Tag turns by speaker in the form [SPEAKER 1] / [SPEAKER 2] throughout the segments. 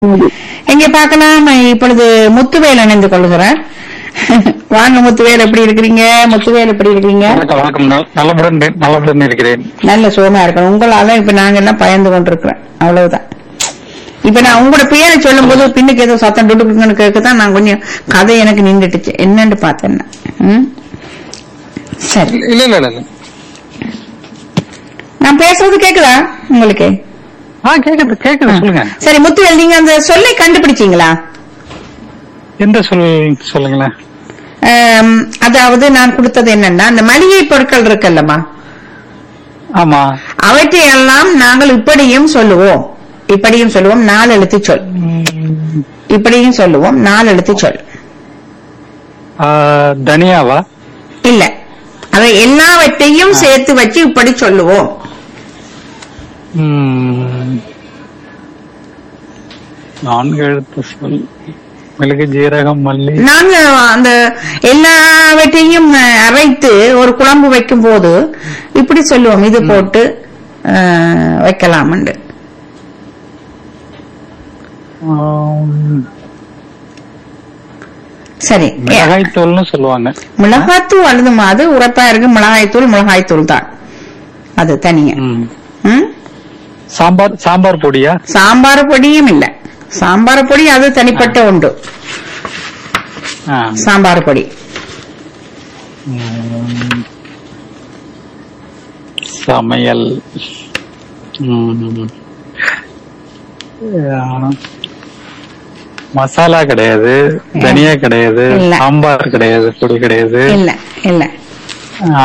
[SPEAKER 1] இங்கே பார்க்கலாம் இப்பொழுது முத்துவேல் இணைந்து கொள்கிறார் வாங்க முத்துவேல் எப்படி இருக்கிறீங்க முத்துவேல் எப்படி இருக்கிறீங்க
[SPEAKER 2] வணக்கம் வணக்கம் நல- நலமுடன் இரு- நலமுடன் இருக்கிறேன்
[SPEAKER 1] நல்ல சுகமா இருக்கணும் உங்களால இப்ப நாங்க எல்லாம் பயந்து கொண்டிருக்கிறோம் அவ்வளவுதான் இப்ப நான் உங்களோட பேரை சொல்லும் போது பின்னுக்கு ஏதோ சத்தம் டுடுக்குன்னு கேட்கதான் நான் கொஞ்சம் கதை எனக்கு நின்றுட்டுச்சு என்னன்னு பார்த்தேன் நான். ம்? சரி
[SPEAKER 2] இல்ல இல்ல இல்ல இல்ல
[SPEAKER 1] நான் பேசுறது கேக்குதா உங்களுக்கு
[SPEAKER 2] ஆ கேக்குது கேக்குது சொல்லுங்க
[SPEAKER 1] சரி முத்துவேல் நீங்க அந்த சொல்லை கண்டுபிடிச்சீங்களா
[SPEAKER 2] எந்த சொல் சொல்லுங்களேன்
[SPEAKER 1] ஆம், அதாவது நான் கொடுத்தது என்னன்னா அந்த மளிகை பொருட்கள் இருக்குல்லம்மா
[SPEAKER 2] ஆமா
[SPEAKER 1] அவற்றையெல்லாம் நாங்கள் இப்படியும் சொல்லுவோம் இப்படியும் சொல்லுவோம் நாலு எழுத்து சொல்
[SPEAKER 2] ம்,
[SPEAKER 1] இப்படியும் சொல்லுவோம் நாலு எழுத்து சொல்
[SPEAKER 2] ஆ, தனியாவா
[SPEAKER 1] இல்ல அதை எல்லாவற்றையும் சேர்த்து வச்சு இப்படி சொல்லுவோம்
[SPEAKER 2] ம், நான்கு எழுத்து சொல் மிளகு ஜீரகம் மல்லி
[SPEAKER 1] நாங்க அந்த எல்லாவற்றையும் அஹ், அரைத்து ஒரு குழம்பு வைக்கும் போது இப்படி சொல்லுவோம் இது போட்டு அஹ், வைக்கலாம்ண்டு
[SPEAKER 2] ஆம்,
[SPEAKER 1] சரி
[SPEAKER 2] மிளகாய் தூள்னு சொல்லுவாங்க
[SPEAKER 1] மிளகாத்தூள் அழுதுமா அது உரப்பா இருக்கு மிளகாய்த்தூள் மிளகாய்த்தூள் தான் அது தனியா
[SPEAKER 2] ம்.
[SPEAKER 1] ம்?
[SPEAKER 2] சாம்பார் சாம்பார் பொடியா
[SPEAKER 1] சாம்பார் பொடியும் இல்ல சாம்பார் பொடி அது தனிப்பட்ட உண்டு
[SPEAKER 2] ஆ.
[SPEAKER 1] சாம்பார் பொடி
[SPEAKER 2] ம். சமையல் ம். ஆ. மசாலா கிடையாது தனியா கிடையாது
[SPEAKER 1] இல்ல.
[SPEAKER 2] சாம்பார் கிடையாது பொடி கிடையாது
[SPEAKER 1] இல்ல இல்ல
[SPEAKER 2] ஆ.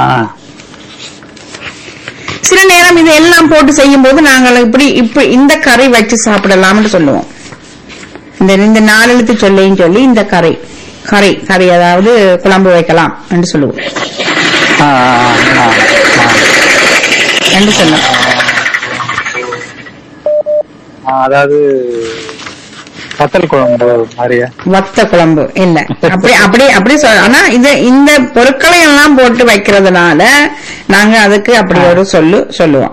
[SPEAKER 1] சில நேரம் இது எல்லாம் போட்டு செய்யும் போது நாங்கள் இப்படி இப்ப இந்த கறி வச்சு சாப்பிடலாம்னு சொல்லுவோம் இந்த இந்த நாலு எழுத்து சொல்லையும் சொல்லி இந்த கறி கறி கறி அதாவது குழம்பு வைக்கலாம் என்று சொல்லுவோம்
[SPEAKER 2] ஆ, ஆ, ஆ, ஆ.
[SPEAKER 1] என்று சொல்லுவோம்
[SPEAKER 2] ஆ, அதாவது வத்தல் குழம்பு மாதிரியா
[SPEAKER 1] வத்த குழம்பு இல்ல அப்படி அப்படி அப்படி சொல் ஆனா இது இந்த பொருட்களை எல்லாம் போட்டு வைக்கிறதுனால நாங்க அதுக்கு அப்படி ஒரு சொல்லு சொல்லுவோம்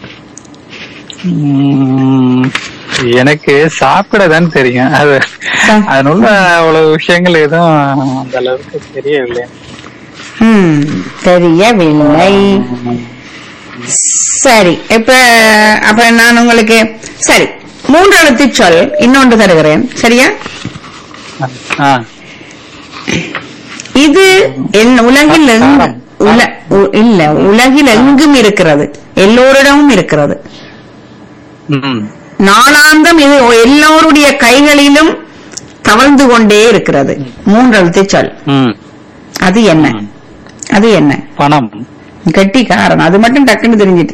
[SPEAKER 2] ம், எனக்கு சாப்பிடதான் தெரியும் அது
[SPEAKER 1] ஆ.
[SPEAKER 2] அதனுள்ள அவ்வளவு விஷயங்கள் எதுவும் அந்த அளவுக்கு தெரியவில்லை
[SPEAKER 1] ம், தெரியவில்லை சரி இப்ப அப்ப நான் உங்களுக்கு சரி மூன்று எழுத்து சொல் இன்னொன்று தருகிறேன் சரியா
[SPEAKER 2] ஆ.
[SPEAKER 1] இது என் உலகில் எங்கு உல- உ- இல்ல உலகில் எங்கும் இருக்கிறது எல்லோரிடமும் இருக்கிறது
[SPEAKER 2] ம்.
[SPEAKER 1] நாளாந்தம் இது எல்லோருடைய கைகளிலும் தவழ்ந்து கொண்டே இருக்கிறது மூன்று எழுத்து சொல்
[SPEAKER 2] ம்.
[SPEAKER 1] அது என்ன அது என்ன
[SPEAKER 2] பணம்
[SPEAKER 1] கெட்டிக்காரன் அது மட்டும் டக்குன்னு தெரிஞ்சிட்டு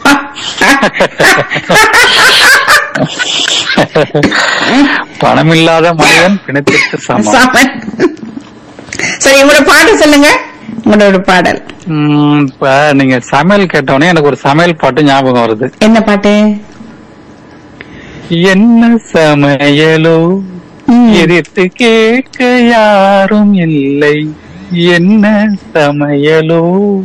[SPEAKER 2] பணம் இல்லாத மனிதன் பிணத்திற்கு சமம்
[SPEAKER 1] சமன். சரி உங்களோட பாடல் சொல்லுங்க உங்களோட பாடல்
[SPEAKER 2] ம், இப்ப நீங்க சமையல் கேட்டோடனே எனக்கு ஒரு சமையல் பாட்டு ஞாபகம் வருது
[SPEAKER 1] என்ன பாட்டு
[SPEAKER 2] என்ன சமையலோ
[SPEAKER 1] ம்.
[SPEAKER 2] எதிர்த்து கேட்க யாரும் இல்லை என்ன சமையலோ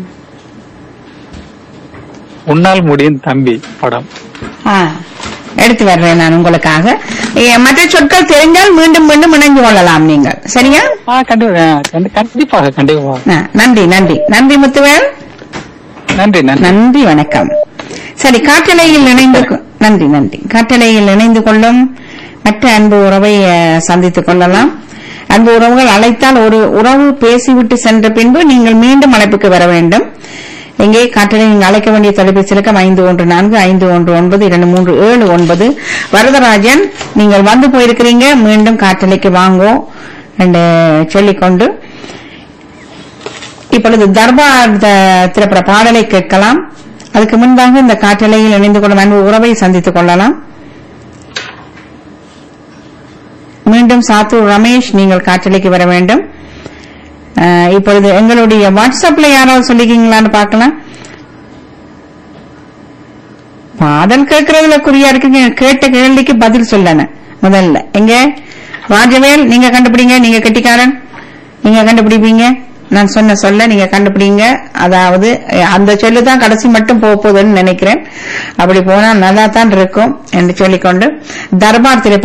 [SPEAKER 2] உன்னால் முடியும் தம்பி படம்
[SPEAKER 1] ஆ, எடுத்து வர்றேன் நான் உங்களுக்காக ஏ, மற்ற சொற்கள் தெரிஞ்சால் மீண்டும் மீண்டும் இணைந்து கொள்ளலாம் நீங்கள் சரியா
[SPEAKER 2] ஆ, கண்டிப்பா கண்டி- கண்டிப்பாக கண்டிப்பாக
[SPEAKER 1] ஆ, நன்றி நன்றி நன்றி முத்துவேல்
[SPEAKER 2] நன்றி நன்றி
[SPEAKER 1] நன்றி வணக்கம் சரி காற்றலையில் இணைந்து கொ- நன்றி நன்றி காற்றலையில் இணைந்து கொள்ளும் மற்ற அன்பு உறவை அஹ், சந்தித்துக் கொள்ளலாம் அன்பு உறவுகள் அழைத்தால் ஒரு உறவு பேசிவிட்டு சென்ற பின்பு நீங்கள் மீண்டும் அழைப்புக்கு வர வேண்டும் இங்கே காற்றலை நீங்கள் அழைக்க வேண்டிய தொலைபேசி இலக்கம் ஐந்து ஒன்று நான்கு ஐந்து ஒன்று ஒன்பது இரண்டு மூன்று ஏழு ஒன்பது வரதராஜன் நீங்கள் வந்து போயிருக்கிறீங்க மீண்டும் காற்றலைக்கு வாங்கோ என்று சொல்லிக்கொண்டு இப்பொழுது தர்பார் த- திரைப்பட பாடலை கேட்கலாம் அதுக்கு முன்பாக இந்த காற்றலையில் இணைந்து கொள்ளும் அன்பு உறவை சந்தித்துக் கொள்ளலாம் மீண்டும் சாத்தூர் ரமேஷ் நீங்கள் காற்றலைக்கு வர வேண்டும் அஹ், இப்பொழுது எங்களுடைய வாட்ஸ்அப்ல யாராவது சொல்லிக்கீங்களான்னு பார்க்கலாம் பாடல் கேட்கறதுல குறியா இருக்குங்க கேட்ட கேள்விக்கு பதில் சொல்லணும் முதல்ல எங்க ராஜவேல் நீங்க கண்டுபிடிங்க நீங்க கெட்டிக்காரன் நீங்க கண்டுபிடிப்பீங்க நான் சொன்ன சொல்ல நீங்க கண்டுபிடிங்க அதாவது அஹ், அந்த சொல்லு தான் கடைசி மட்டும் போக போகுதுன்னு நினைக்கிறேன் அப்படி போனா நல்லா தான் இருக்கும் என்று சொல்லிக்கொண்டு தர்பார் திரைப்படம்